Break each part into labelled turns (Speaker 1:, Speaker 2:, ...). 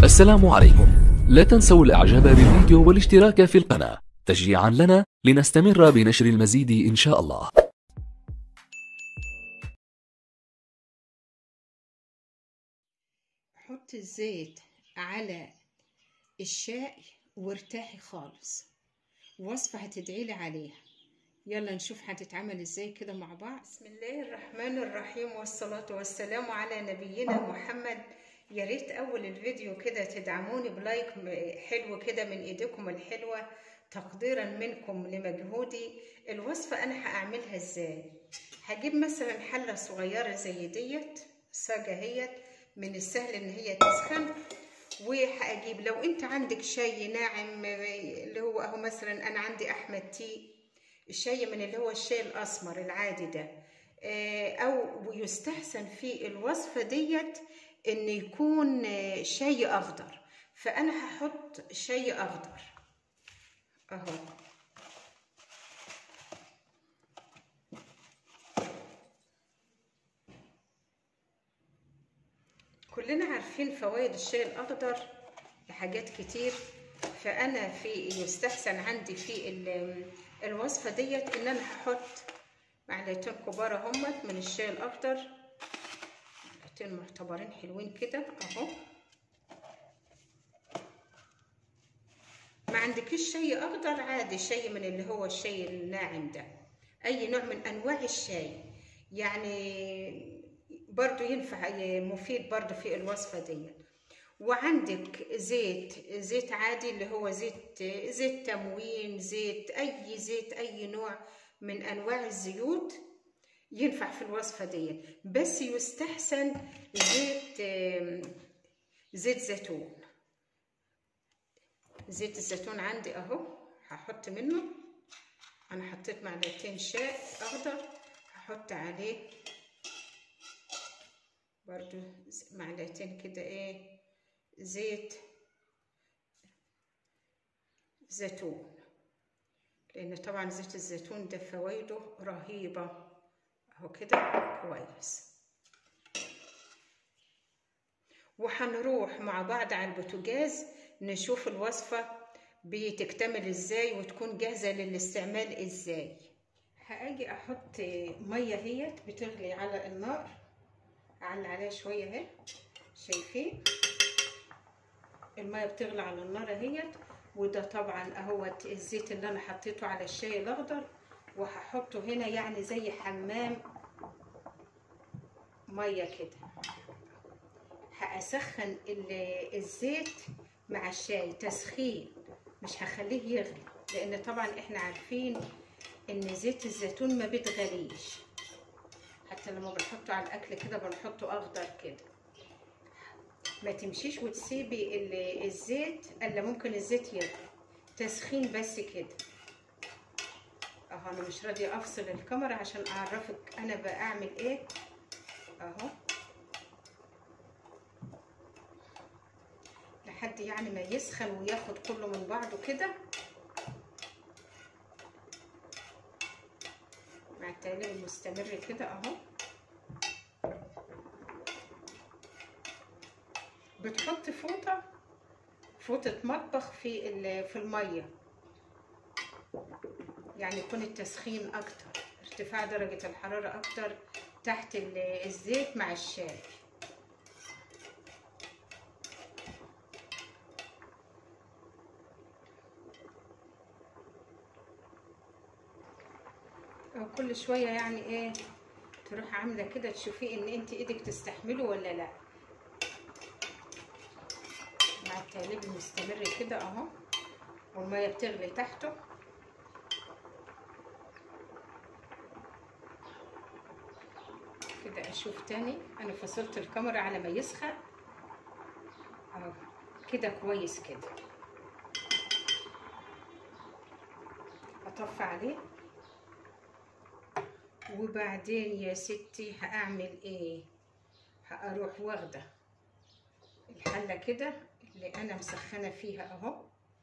Speaker 1: السلام عليكم لا تنسوا الاعجاب بالفيديو والاشتراك في القناة تشجيعا لنا لنستمر بنشر المزيد ان شاء الله
Speaker 2: حط الزيت على الشاي وارتاحي خالص وصفة هتدعيلي عليها يلا نشوف هتتعمل ازاي كده مع بعض بسم الله الرحمن الرحيم والصلاة والسلام على نبينا محمد يا ريت اول الفيديو كده تدعموني بلايك حلو كده من ايديكم الحلوة تقديرا منكم لمجهودي الوصفة انا هعملها ازاي هجيب مثلا حلة صغيرة زي ديت صاجة هيت من السهل ان هي تسخن وهجيب لو انت عندك شاي ناعم اللي هو اهو مثلا انا عندي احمد تي الشاي من اللي هو الشاي الاسمر العادي ده او يستحسن في الوصفه ديت ان يكون شاي اخضر فانا هحط شاي اخضر اهو كلنا عارفين فوائد الشاي الاخضر لحاجات كتير فانا في يستحسن عندي في الوصفه ديت ان انا هحط معلقتين كبار اهمت من الشاي الاخضر معلقتين معتبرين حلوين كده اهو ما عندكيش شاي اخضر عادي شاي من اللي هو الشاي الناعم ده اي نوع من انواع الشاي يعني برضو ينفع مفيد برضو في الوصفة دي وعندك زيت زيت عادي اللي هو زيت زيت تموين زيت اي زيت اي نوع من انواع الزيوت ينفع في الوصفة دي بس يستحسن زيت زيت زيتون زيت الزيتون عندي اهو هحط منه انا حطيت معلقتين شاي اخضر هحط عليه برضو معلقتين كده ايه زيت زيتون لان طبعا زيت الزيتون ده فوائده رهيبة اهو كده كويس وهنروح مع بعض على البوتاجاز نشوف الوصفة بتكتمل ازاي وتكون جاهزة للاستعمال ازاي هاجي احط مية اهيت بتغلي على النار اعلي عليها شويه اهي شايفين الميه بتغلي على النار اهيت وده طبعا اهوت الزيت اللي انا حطيته على الشاي الاخضر وهحطه هنا يعني زي حمام ميه كده هاسخن الزيت مع الشاي تسخين مش هخليه يغلي لان طبعا احنا عارفين ان زيت الزيتون ما بيتغليش حتى لما بنحطه على الاكل كده بنحطه اخضر كده ما تمشيش وتسيبي الزيت الا ممكن الزيت يغلي تسخين بس كده اهو انا مش راضيه افصل الكاميرا عشان اعرفك انا بعمل ايه اهو لحد يعني ما يسخن وياخد كله من بعضه كده مع التقليب المستمر كده اهو بتحط فوطة فوطة مطبخ في في المية يعني يكون التسخين أكتر ارتفاع درجة الحرارة أكتر تحت الزيت مع الشاي كل شوية يعني ايه تروح عاملة كده تشوفي ان انت ايدك تستحمله ولا لا مع التقليب المستمر كده اهو والمية بتغلي تحته كده اشوف تاني انا فصلت الكاميرا على ما يسخن اهو كده كويس كده اطفي عليه وبعدين يا ستي هعمل ايه هاروح واخده الحله كده اللي انا مسخنه فيها اهو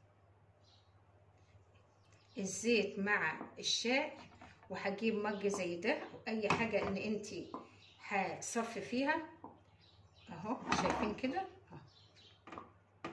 Speaker 2: الزيت مع الشاي وهجيب مج زي ده اي حاجه ان انتي هتصفي فيها اهو شايفين كده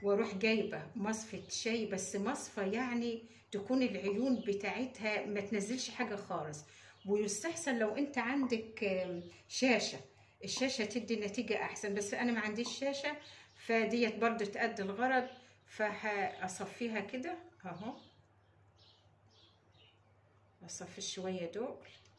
Speaker 2: واروح جايبه مصفة شاي بس مصفى يعني تكون العيون بتاعتها ما تنزلش حاجة خالص ويستحسن لو انت عندك آم، شاشة الشاشة تدي نتيجة احسن بس انا ما عنديش شاشة فديت برضو تأدي الغرض فهصفيها كده اهو اصفي شوية دول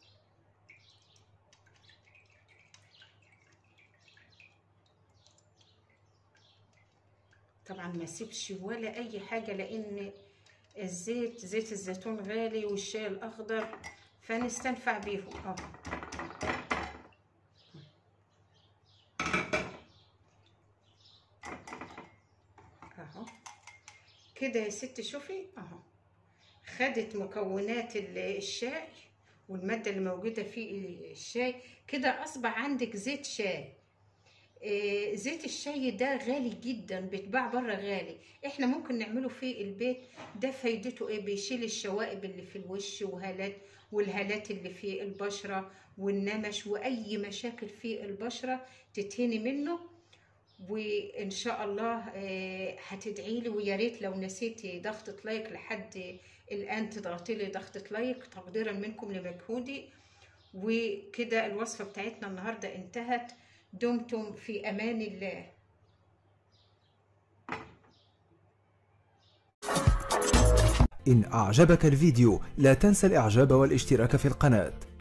Speaker 2: طبعا ما اسيبش ولا اي حاجه لان الزيت زيت الزيتون غالي والشاي الاخضر فنستنفع بيهم اه اهو كده يا ست شوفي اهو خدت مكونات ال- الشاي والماده اللي موجوده في الشاي كده اصبح عندك زيت شاي آه، زيت الشاي ده غالي جدا بيتباع بره غالي احنا ممكن نعمله في البيت ده فايدته ايه بيشيل الشوائب اللي في الوش وهالات والهالات اللي في البشرة والنمش واي مشاكل في البشرة تتهني منه وان شاء الله آه، هتدعي لي ويا ريت لو نسيتي ضغطة لايك لحد الان تضغطي لي ضغطة لايك تقديرا منكم لمجهودي وكده الوصفة بتاعتنا النهاردة انتهت دمتم في امان الله
Speaker 3: إن أعجبك الفيديو لا تنسى الإعجاب والاشتراك في القناة